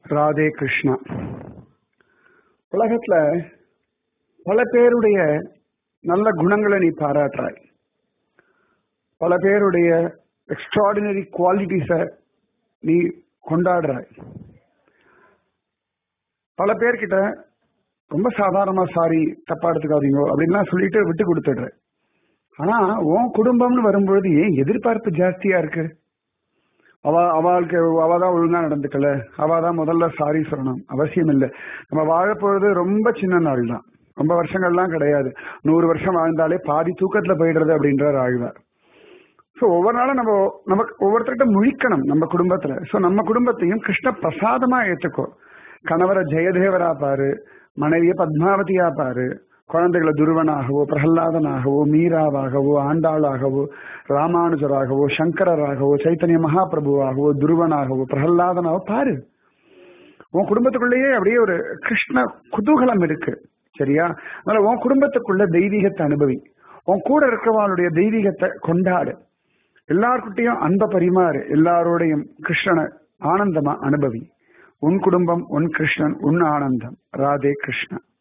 ராதே கிருஷ்ணா உலகத்துல பல பேருடைய நல்ல குணங்களை நீ பாராட்டுறாய் பல பேருடைய எக்ஸ்ட்ராடினரி குவாலிட்டிஸ நீ கொண்டாடுறாய் பல பேர்கிட்ட ரொம்ப சாதாரணமா சாரி தப்பா எடுத்துக்காதீங்க அப்படின்லாம் சொல்லிட்டு விட்டு கொடுத்துடுற ஆனா உன் குடும்பம்னு வரும்பொழுது ஏன் எதிர்பார்ப்பு ஜாஸ்தியா இருக்கு அவ அவளுக்கு அவ தான் ஒழுங்கா நடந்துக்கல அவ தான் முதல்ல சாரி சொல்லணும் அவசியம் இல்லை நம்ம வாழப்போறது ரொம்ப சின்ன நாள் தான் ரொம்ப வருஷங்கள்லாம் கிடையாது நூறு வருஷம் வாழ்ந்தாலே பாதி தூக்கத்துல போயிடுறது அப்படின்றார் ஆழ்வார் ஸோ ஒவ்வொரு நாளும் நம்ம நமக்கு ஒவ்வொருத்தர்கிட்ட முழிக்கணும் நம்ம குடும்பத்துல ஸோ நம்ம குடும்பத்தையும் கிருஷ்ண பிரசாதமா ஏத்துக்கோ கணவரை ஜெயதேவரா பாரு மனைவிய பத்மாவதியா பாரு குழந்தைகளை துருவனாகவோ பிரகல்லாதனாகவோ மீராவாகவோ ஆண்டாளாகவோ ராமானுஜராகவோ சங்கரராகவோ சைத்தன்ய மகாபிரபுவாகவோ துருவனாகவோ பிரகல்லாதனாகவோ பாரு உன் குடும்பத்துக்குள்ளேயே அப்படியே ஒரு கிருஷ்ண குதூகலம் இருக்கு சரியா அதனால உன் குடும்பத்துக்குள்ள தெய்வீகத்தை அனுபவி உன் கூட இருக்கிறவங்களுடைய தெய்வீகத்தை கொண்டாடு எல்லார்கிட்டையும் அன்ப பரிமாறு எல்லாரோடையும் கிருஷ்ணனை ஆனந்தமா அனுபவி உன் குடும்பம் உன் கிருஷ்ணன் உன் ஆனந்தம் ராதே கிருஷ்ணன்